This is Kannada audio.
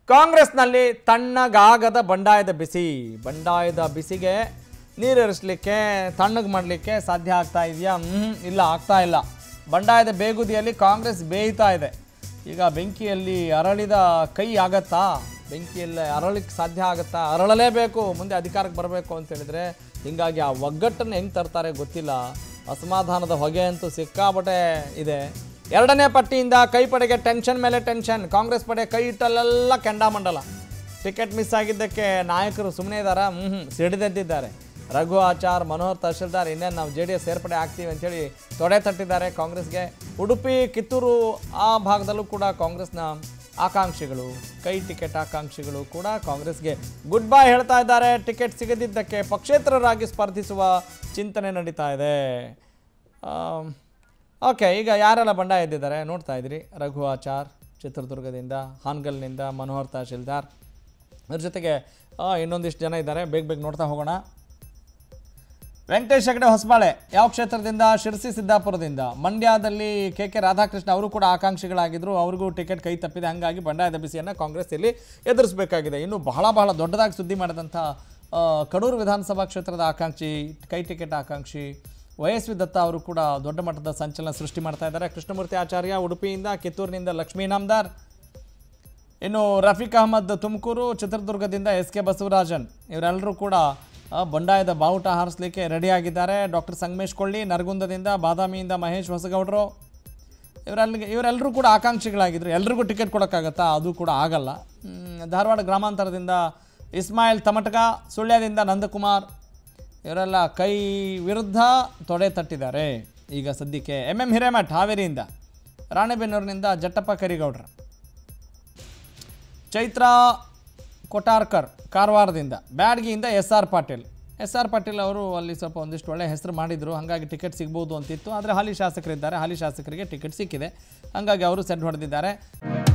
ಕಾಂಗ್ರೆಸ್ನಲ್ಲಿ ತಣ್ಣಗಾಗದ ಬಂಡಾಯದ ಬಿಸಿ ಬಂಡಾಯದ ಬಿಸಿಗೆ ನೀರೇರಿಸಲಿಕ್ಕೆ ತಣ್ಣಗೆ ಮಾಡಲಿಕ್ಕೆ ಸಾಧ್ಯ ಆಗ್ತಾ ಇದೆಯಾ ಹ್ಮ್, ಇಲ್ಲ ಆಗ್ತಾ ಇಲ್ಲ ಬಂಡಾಯದ ಬೇಗುದಿಯಲ್ಲಿ ಕಾಂಗ್ರೆಸ್ ಬೇಯ್ತಾ ಇದೆ ಈಗ ಬೆಂಕಿಯಲ್ಲಿ ಅರಳಿದ ಕೈ ಆಗತ್ತಾ ಬೆಂಕಿಯಲ್ಲಿ ಅರಳಿಕ್ಕೆ ಸಾಧ್ಯ ಆಗುತ್ತಾ ಅರಳಲೇಬೇಕು ಮುಂದೆ ಅಧಿಕಾರಕ್ಕೆ ಬರಬೇಕು ಅಂತ ಹೇಳಿದ್ರೆ ಹೀಗಾಗಿ ಆ ಒಗ್ಗಟ್ಟನ್ನು ಹೆಂಗೆ ತರ್ತಾರೆ ಗೊತ್ತಿಲ್ಲ ಅಸಮಾಧಾನದ ಹೊಗೆ ಅಂತೂ ಸಿಕ್ಕಾಪಟ್ಟೆ ಇದೆ ಎರಡನೇ ಪಟ್ಟಿಯಿಂದ ಕೈ ಪಡೆಗೆ ಟೆನ್ಷನ್ ಮೇಲೆ ಟೆನ್ಷನ್ ಕಾಂಗ್ರೆಸ್ ಪಡೆ ಕೈ ಇಟ್ಟಲ್ಲೆಲ್ಲ ಕೆಂಡಾಮಂಡಲ ಟಿಕೆಟ್ ಮಿಸ್ ಆಗಿದ್ದಕ್ಕೆ ನಾಯಕರು ಸುಮ್ಮನೆ ಇದ್ದಾರಾ ಹ್ಞೂ ಹ್ಞೂ ಸಿಡಿದೆದ್ದಿದ್ದಾರೆ ರಘು ಆಚಾರ್ ಮನೋಹರ್ ತಹಶೀಲ್ದಾರ್ ಇನ್ನೇನು ನಾವು ಜೆ ಡಿ ಎಸ್ ಸೇರ್ಪಡೆ ಆಗ್ತೀವಿ ಅಂತೇಳಿ ತೊಡೆ ತಟ್ಟಿದ್ದಾರೆ ಕಾಂಗ್ರೆಸ್ಗೆ ಉಡುಪಿ ಕಿತ್ತೂರು ಆ ಭಾಗದಲ್ಲೂ ಕೂಡ ಕಾಂಗ್ರೆಸ್ನ ಆಕಾಂಕ್ಷಿಗಳು ಕೈ ಟಿಕೆಟ್ ಆಕಾಂಕ್ಷಿಗಳು ಕೂಡ ಕಾಂಗ್ರೆಸ್ಗೆ ಗುಡ್ ಬೈ ಹೇಳ್ತಾ ಇದ್ದಾರೆ ಟಿಕೆಟ್ ಸಿಗದಿದ್ದಕ್ಕೆ ಪಕ್ಷೇತರರಾಗಿ ಸ್ಪರ್ಧಿಸುವ ಚಿಂತನೆ ನಡೀತಾ ಇದೆ ಆಮ್, ಓಕೆ ಈಗ ಯಾರೆಲ್ಲ ಬಂಡಾಯ ಎದ್ದಿದ್ದಾರೆ ನೋಡ್ತಾ ಇದ್ರಿ ರಘು ಆಚಾರ್ ಚಿತ್ರದುರ್ಗದಿಂದ ಹಾನ್ಗಲ್ನಿಂದ ಮನೋಹರ್ ತಹಶೀಲ್ದಾರ್ ಅದ್ರ ಜೊತೆಗೆ ಆ, ಇನ್ನೊಂದಿಷ್ಟು ಜನ ಇದ್ದಾರೆ ಬೇಗ ಬೇಗ ನೋಡ್ತಾ ಹೋಗೋಣ ವೆಂಕಟೇಶ್ ಹೆಗಡೆ ಹೊಸಬಾಳೆ ಯಾವ ಕ್ಷೇತ್ರದಿಂದ ಶಿರಸಿ ಸಿದ್ದಾಪುರದಿಂದ ಮಂಡ್ಯದಲ್ಲಿ ಕೆ ಕೆ ರಾಧಾಕೃಷ್ಣ ಅವರು ಕೂಡ ಆಕಾಂಕ್ಷಿಗಳಾಗಿದ್ದರು ಅವ್ರಿಗೂ ಟಿಕೆಟ್ ಕೈ ತಪ್ಪಿದೆ ಹಾಗಾಗಿ ಬಂಡಾಯದ ಬಿಸಿಯನ್ನು ಕಾಂಗ್ರೆಸ್ ಇಲ್ಲಿ ಎದುರಿಸಬೇಕಾಗಿದೆ ಇನ್ನು ಬಹಳ ಬಹಳ ದೊಡ್ಡದಾಗಿ ಸುದ್ದಿ ಮಾಡಿದಂಥ ಆ, ಕಡೂರು ವಿಧಾನಸಭಾ ಕ್ಷೇತ್ರದ ಆಕಾಂಕ್ಷಿ ಕೈ ಟಿಕೆಟ್ ಆಕಾಂಕ್ಷಿ ವಯಸ್ವಿ ದತ್ತ ಅವರು ಕೂಡ ದೊಡ್ಡ ಮಟ್ಟದ ಸಂಚಲನ ಸೃಷ್ಟಿ ಮಾಡ್ತಾ ಇದ್ದಾರೆ ಕೃಷ್ಣಮೂರ್ತಿ ಆಚಾರ್ಯ ಉಡುಪಿಯಿಂದ ಕಿತ್ತೂರಿನಿಂದ ಲಕ್ಷ್ಮೀ ನಾಮ್ದಾರ್ ಇನ್ನು ರಫೀಕ್ ಅಹಮದ್ ತುಮಕೂರು ಚಿತ್ರದುರ್ಗದಿಂದ ಎಸ್ ಕೆ ಬಸವರಾಜನ್ ಇವರೆಲ್ಲರೂ ಕೂಡ ಆ, ಬಂಡಾಯದ ಬಾವುಟ ಹಾರಿಸಲಿಕ್ಕೆ ರೆಡಿಯಾಗಿದ್ದಾರೆ ಡಾಕ್ಟರ್ ಸಂಗಮೇಶ್ ಕೊಳ್ಳಿ ನರಗುಂದದಿಂದ ಬಾದಾಮಿಯಿಂದ ಮಹೇಶ್ ಹೊಸಗೌಡರು ಇವರಲ್ಲಿ ಇವರೆಲ್ಲರೂ ಕೂಡ ಆಕಾಂಕ್ಷಿಗಳಾಗಿದ್ದರು ಎಲ್ರಿಗೂ ಟಿಕೆಟ್ ಕೊಡೋಕ್ಕಾಗತ್ತಾ ಅದು ಕೂಡ ಆಗಲ್ಲ ಮ್, ಧಾರವಾಡ ಗ್ರಾಮಾಂತರದಿಂದ ಇಸ್ಮಾಯಿಲ್ ತಮಟಕ ಸುಳ್ಯದಿಂದ ನಂದಕುಮಾರ್ ಇವರೆಲ್ಲ ಕೈ ವಿರುದ್ಧ ತೊಡೆ ತಟ್ಟಿದ್ದಾರೆ ಈಗ ಸದ್ಯಕ್ಕೆ ಎಮ್ ಎಂ ಹಿರೇಮಠ್ ಹಾವೇರಿಯಿಂದ ರಾಣೆಬೆನ್ನೂರಿನಿಂದ ಜಟ್ಟಪ್ಪ ಕರಿಗೌಡ್ರ ಚೈತ್ರ ಕೊಟಾರ್ಕರ್ ಕಾರವಾರದಿಂದ ಬ್ಯಾಡ್ಗಿಯಿಂದ S R Patil S R Patil ಅವರು ಅಲ್ಲಿ ಸ್ವಲ್ಪ ಒಂದಿಷ್ಟು ಒಳ್ಳೆ ಹೆಸರು ಮಾಡಿದರು ಹಾಗಾಗಿ ಟಿಕೆಟ್ ಸಿಗ್ಬೋದು ಅಂತಿತ್ತು ಆದರೆ ಹಾಲಿ ಶಾಸಕರಿದ್ದಾರೆ ಹಾಲಿ ಶಾಸಕರಿಗೆ ಟಿಕೆಟ್ ಸಿಕ್ಕಿದೆ ಹಾಗಾಗಿ ಅವರು ಸೆಡ್ ಹೊಡೆದಿದ್ದಾರೆ